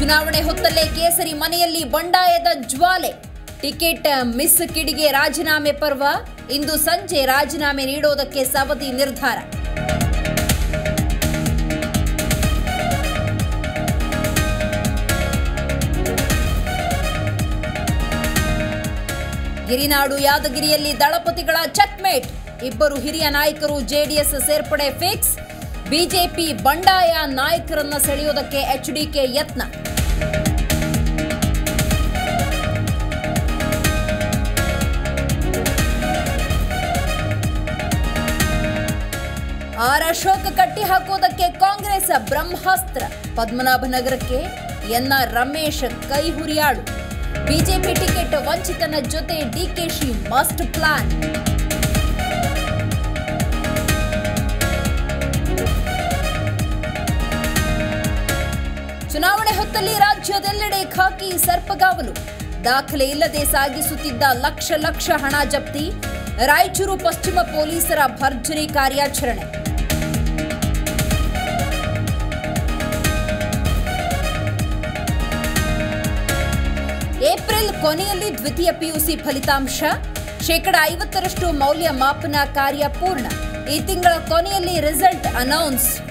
ಚುನಾವಣೆ ಹೊತ್ತಲ್ಲೇ ಕೇಸರಿ ಮನೆಯಲ್ಲಿ ಬಂಡಾಯದ ಜ್ವಾಲೆ ಟಿಕೆಟ್ ಮಿಸ್ ಕಿಡಿಗೆ ರಾಜೀನಾಮೆ ಪರ್ವ ಇಂದು ಸಂಜೆ ರಾಜೀನಾಮೆ ನೀಡೋದಕ್ಕೆ ಸವದಿ ನಿರ್ಧಾರ ಗಿರಿನಾಡು ಯಾದಗಿರಿಯಲ್ಲಿ ದಳಪತಿಗಳ ಚೆಕ್ಮೇಟ್ ಇಬ್ಬರು ಹಿರಿಯ ನಾಯಕರು ಜೆಡಿಎಸ್ ಸೇರ್ಪಡೆ ಫಿಕ್ಸ್ ಬಿಜೆಪಿ ಬಂಡಾಯ ನಾಯಕರನ್ನ ಸೆಳೆಯೋದಕ್ಕೆ ಎಚ್ಡಿಕೆ ಯತ್ನ ಆರ್ ಅಶೋಕ್ ಕಟ್ಟಿ ಹಾಕೋದಕ್ಕೆ ಕಾಂಗ್ರೆಸ್ ಬ್ರಹ್ಮಾಸ್ತ್ರ ಪದ್ಮನಾಭನಗರಕ್ಕೆ ಎನ್ಆರ್ ರಮೇಶ್ ಕೈ ಹುರಿಯಾಳು ಬಿಜೆಪಿ ಟಿಕೆಟ್ ವಂಚಿತನ ಜೊತೆ ಡಿಕೆಶಿ ಮಸ್ಟ್ ಪ್ಲಾನ್ ಚುನಾವಣೆ ಹೊತ್ತಲ್ಲಿ ರಾಜ್ಯದೆಲ್ಲೆಡೆ ಖಾಕಿ ಸರ್ಪಗಾವಲು ದಾಖಲೆ ಇಲ್ಲದೆ ಸಾಗಿಸುತ್ತಿದ್ದ ಲಕ್ಷ ಲಕ್ಷ ಹಣ ಜಪ್ತಿ ರಾಯಚೂರು ಪಶ್ಚಿಮ ಪೊಲೀಸರ ಭರ್ಜರಿ ಕಾರ್ಯಾಚರಣೆ ಏಪ್ರಿಲ್ ಕೊನೆಯಲ್ಲಿ ದ್ವಿತೀಯ ಪಿಯುಸಿ ಫಲಿತಾಂಶ ಶೇಕಡ ಐವತ್ತರಷ್ಟು ಮೌಲ್ಯಮಾಪನ ಕಾರ್ಯ ಪೂರ್ಣ ಈ ತಿಂಗಳ ಕೊನೆಯಲ್ಲಿ ರಿಸಲ್ಟ್ ಅನೌನ್ಸ್